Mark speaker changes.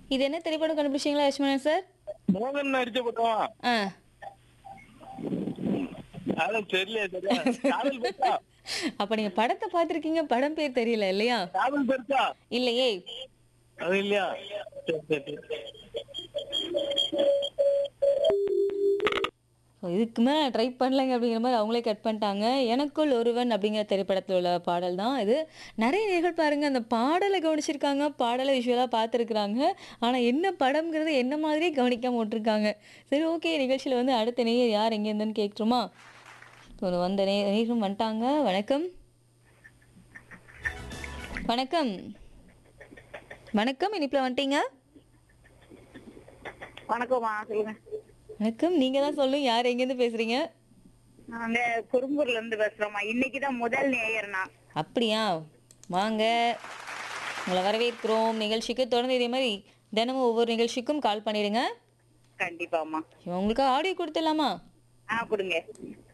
Speaker 1: இது என்ன திரைப்படம் கண்டுபிடிச்சீங்களா லட்சுமணன் சார்
Speaker 2: மோகன் நடிச்ச படம்
Speaker 1: ஆ
Speaker 2: அதான் தெரியல சரியா காதல் பெருசா
Speaker 1: அப்ப நீங்க படத்தை பார்த்திருக்கீங்க படம் பேர் தெரியல இல்லையா
Speaker 2: காதல் பெருசா
Speaker 1: இல்லையே
Speaker 2: அது இல்லையா சரி, சரி, சரி.
Speaker 1: So, இதுக்கு மேலே ட்ரை பண்ணலைங்க அப்படிங்கிற மாதிரி அவங்களே கட் பண்ணிட்டாங்க எனக்குள் ஒருவன் அப்படிங்கிற திரைப்படத்தில் உள்ள பாடல் தான் இது நிறைய நேர்கள் பாருங்க அந்த பாடலை கவனிச்சிருக்காங்க பாடலை விஷுவலாக பார்த்துருக்குறாங்க ஆனால் என்ன படம்ங்கிறது என்ன மாதிரியே கவனிக்காம விட்டுருக்காங்க சரி ஓகே நிகழ்ச்சியில் வந்து அடுத்த நேயர் யார் எங்கே இருந்துன்னு கேட்குறோமா ஸோ வந்த நே நேரும் வந்துட்டாங்க வணக்கம் வணக்கம் வணக்கம் இனிப்பில் வந்துட்டீங்க
Speaker 3: வணக்கம்மா சொல்லுங்க
Speaker 1: வணக்கம் நீங்கள் தான் சொல்லுங்க யார் எங்கேருந்து பேசுகிறீங்க
Speaker 3: நாங்க குறும்பூர்ல இருந்து பேசுறோம்மா இன்னைக்குதான் முதல் நேயர் நான்
Speaker 1: அப்படியா வாங்க உங்களை வரவேற்கிறோம் நிகழ்ச்சிக்கு தொடர்ந்து இதே மாதிரி தினமும் ஒவ்வொரு நிகழ்ச்சிக்கும் கால் பண்ணிடுங்க
Speaker 3: கண்டிப்பாம்மா
Speaker 1: உங்களுக்கு ஆடியோ கொடுத்துடலாமா
Speaker 3: ஆ கொடுங்க